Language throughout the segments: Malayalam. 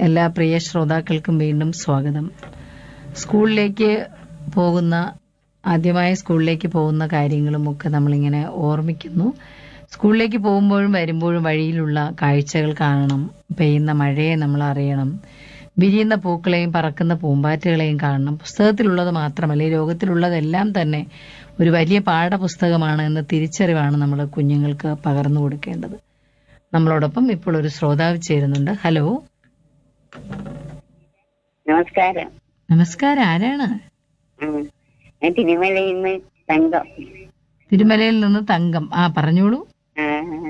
എല്ലാ പ്രിയ ശ്രോതാക്കൾക്കും വീണ്ടും സ്വാഗതം സ്കൂളിലേക്ക് പോകുന്ന ആദ്യമായി സ്കൂളിലേക്ക് പോകുന്ന കാര്യങ്ങളും ഒക്കെ നമ്മളിങ്ങനെ ഓർമ്മിക്കുന്നു സ്കൂളിലേക്ക് പോകുമ്പോഴും വരുമ്പോഴും വഴിയിലുള്ള കാഴ്ചകൾ കാണണം പെയ്യുന്ന മഴയെ നമ്മൾ അറിയണം വിരിയുന്ന പൂക്കളെയും പറക്കുന്ന പൂമ്പാറ്റകളെയും കാണണം പുസ്തകത്തിലുള്ളത് മാത്രമല്ല ഈ ലോകത്തിലുള്ളതെല്ലാം തന്നെ ഒരു വലിയ പാഠപുസ്തകമാണ് എന്ന തിരിച്ചറിവാണ് നമ്മൾ കുഞ്ഞുങ്ങൾക്ക് പകർന്നു കൊടുക്കേണ്ടത് നമ്മളോടൊപ്പം ഇപ്പോൾ ഒരു ശ്രോതാവ് ചേരുന്നുണ്ട് ഹലോ നമസ്കാരം നമസ്കാരം ആരാണ് ആ, ഞാൻ തിരുമലയിൽ നിന്ന് തങ്കം തിരുമലയിൽ നിന്ന് തങ്കം ആ പറഞ്ഞോളൂ ആ,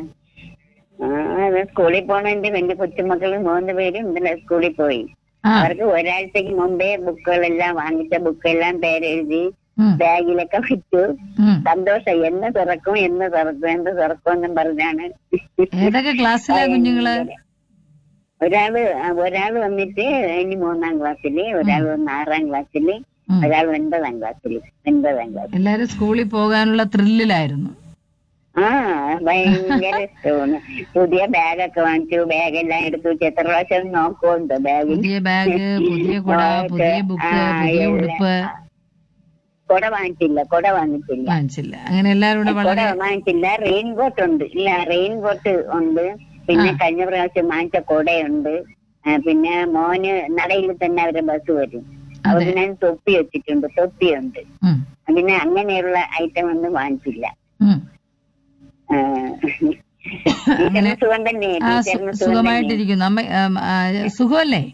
ആ, അത് സ്കൂളിൽ പോണ എന്റെ രണ്ട് കൊച്ചുമക്കളും മൂന്ന് പേരും ഇന്നലെ സ്കൂളിൽ പോയി ആ അവർക്ക് ഒരാഴ്ചക്ക് മുമ്പേ ബുക്കുകളെല്ലാം വാങ്ങിച്ച ബുക്കെല്ലാം പേരെഴുതി ഉം, ബാഗിലൊക്കെ വെച്ചു ഉം. സന്തോഷം എന്ന് തുറക്കും എന്ന് തുറക്കും എന്ന് തുറക്കും എന്നും പറഞ്ഞാണ് ഏതൊക്കെ ക്ലാസ്സിലാ കുഞ്ഞുങ്ങള് ഒരാള് ഒരാൾ വന്നിട്ട് ഇനി മൂന്നാം ക്ലാസ്സില് ഒരാൾ വന്ന് ആറാം ക്ലാസ്സില് ഉം. ഒരാൾ ഒൻപതാം ക്ലാസ്സില് ഒൻപതാം ക്ലാസ്സിൽ എല്ലാരും സ്കൂളിൽ പോകാനുള്ള ത്രില്ലിലായിരുന്നു ആ ഭയങ്കര ഇഷ്ടമാണ് പുതിയ ബാഗൊക്കെ വാങ്ങിച്ചു ബാഗെല്ലാം എടുത്തു വെച്ച് എത്ര പ്രാവശ്യം നോക്കുന്നുണ്ട് ബാഗിൽ പുതിയ ബാഗ് പുതിയ കുട പുതിയ ബുക്ക് ആ, പുതിയ എല്ലാം. ഉടുപ്പ് കൊട വാങ്ങിച്ചില്ല കൊട വാങ്ങിച്ചില്ല വാങ്ങിച്ചില്ല അങ്ങനെ എല്ലാവരും കൂടെ കൊട വളരെ വാങ്ങിച്ചില്ല റെയിൻ കോട്ട് ഉണ്ട് ഇല്ല റെയിൻ കോട്ട് ഉണ്ട് പിന്നെ കഴിഞ്ഞ പ്രാവശ്യം വാങ്ങിച്ച കൊടയുണ്ട് ആ, പിന്നെ മോന് നടയിൽ തന്നെ അവരെ ബസ് വരും അപ്പൊ അതെ. പിന്നെ തൊപ്പി വെച്ചിട്ടുണ്ട് തൊപ്പിയുണ്ട് ഉം, പിന്നെ അങ്ങനെയുള്ള ഐറ്റം ഒന്നും വാങ്ങിച്ചില്ല ഉം. ആ. ടീച്ചറിന് സുഖം തന്നെ ആ സു- ടീച്ചറിന് സുഖം തന്നെ സുഖമായിട്ടിരിക്കുന്നു അമ്മ ആം, ആ, സുഖമല്ലേ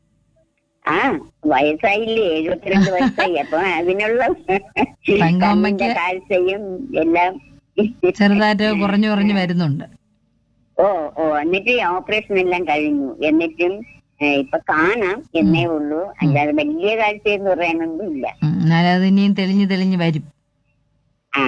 ആ വയസ്സായില്ലേ എഴുപത്തിരണ്ട് വയസ്സായി അപ്പൊ അതിനുള്ള തങ്കമ്മയ്ക്ക് കണ്ണിന്റെ കാഴ്ചയും എല്ലാം ചെറുതായിട്ട് കുറഞ്ഞു കുറഞ്ഞു വരുന്നുണ്ട് ഓ ഓ എന്നിട്ട് ഓപ്പറേഷൻ എല്ലാം കഴിഞ്ഞു എന്നിട്ടും ഏ, ഇപ്പൊ കാണാം എന്നേ ഉള്ളൂ അല്ലാതെ വലിയ കാഴ്ച എന്ന് പറയാനൊന്നും ഇല്ല ഉം, എന്നാലും അത് ഇനിയും തെളിഞ്ഞു തെളിഞ്ഞു വരും ആ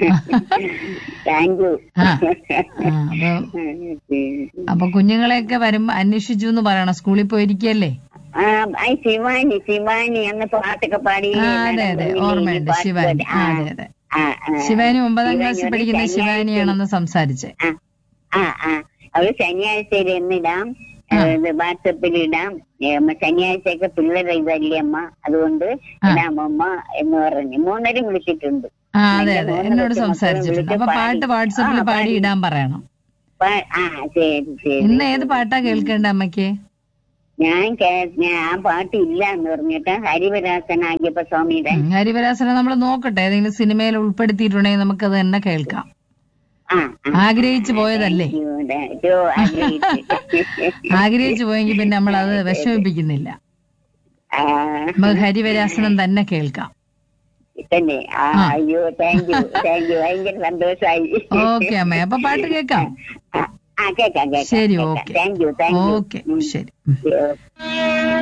താങ്ക് യു ആ ആ, അപ്പൊ അപ്പൊ കുഞ്ഞുങ്ങളെയൊക്കെ വരുമ്പോ അന്വേഷിച്ചു എന്ന് പറയണം സ്കൂളിൽ പോയിരിക്കല്ലേ ആ ഐ ശിവാനി ശിവാനി അന്ന് പാട്ടൊക്കെ പാടി ആ അതെ അതെ ഓർമ്മയുണ്ട് പാട്ട് ശിവാനി പാടി. ആ ആ, അതെ അതെ ആ, ആ. ശിവാനി ഒമ്പതാം ക്ലാസ്സിൽ ശിവാനി പഠിക്കുന്ന ഒരു ശിവാനിയാണെന്ന് സംസാരിച്ചേ ആ ആ ആ അവര് ശനിയാഴ്ചയിൽ എന്നിടാം ആ. ഇത് വാട്സപ്പിൽ ഇടാം ഏ, അമ്മ ശനിയാഴ്ചയൊക്കെ പിള്ളേരെ ഇതല്ലേ അമ്മ അതുകൊണ്ട് ആ. ഇടാം അമ്മ എന്ന് പറഞ്ഞു മൂന്നരും വിളിച്ചിട്ടുണ്ട് ആ അതെ എന്റെ അതെ മൂന്ന് എന്നോട് കൊച്ചുമക്കളും സംസാരിച്ചിട്ടുണ്ട് വിളിച്ച് അപ്പൊ പാട്ട് പാടി. വാട്സപ്പിൽ ആ, പാടി പാടി. ഇടാൻ പറയണം പ- ആ ശരി ശരി ഇന്ന് ഏത് പാട്ടാ കേൾക്കേണ്ട അമ്മയ്ക്ക് ഞാൻ കേ- ഞാൻ ആ പാട്ട് ഇല്ല എന്ന് പറഞ്ഞിട്ട് ഹരിവരാസൻ ആകിയപ്പ സ്വാമിയുടെ ഉം, ഹരിവരാസനെ നമ്മൾ നോക്കട്ടെ ഏതെങ്കിലും സിനിമയിൽ ഉൾപ്പെടുത്തിയിട്ടുണ്ടെങ്കിൽ നമുക്കത് തന്നെ കേൾക്കാം ആ ആഗ്രഹിച്ചു പോയതല്ലേ ോ ആഗ്രഹിച്ച് ആഗ്രഹിച്ചു പോയെങ്കിൽ പിന്നെ നമ്മൾ അത് വിഷമിപ്പിക്കുന്നില്ല ആ നമുക്ക് ഹരിവരാസനം തന്നെ കേൾക്കാം തന്നെ ആ ആ. അയ്യോ താങ്ക് യു താങ്ക് യു ഭയങ്കര സന്തോഷമായി ഓക്കെ അമ്മേ അപ്പൊ പാട്ട് കേൾക്കാം ആ, ആ കേക്കാം കേക്കാം ശരി okay thank you thank you okay ശരി ഉം. യു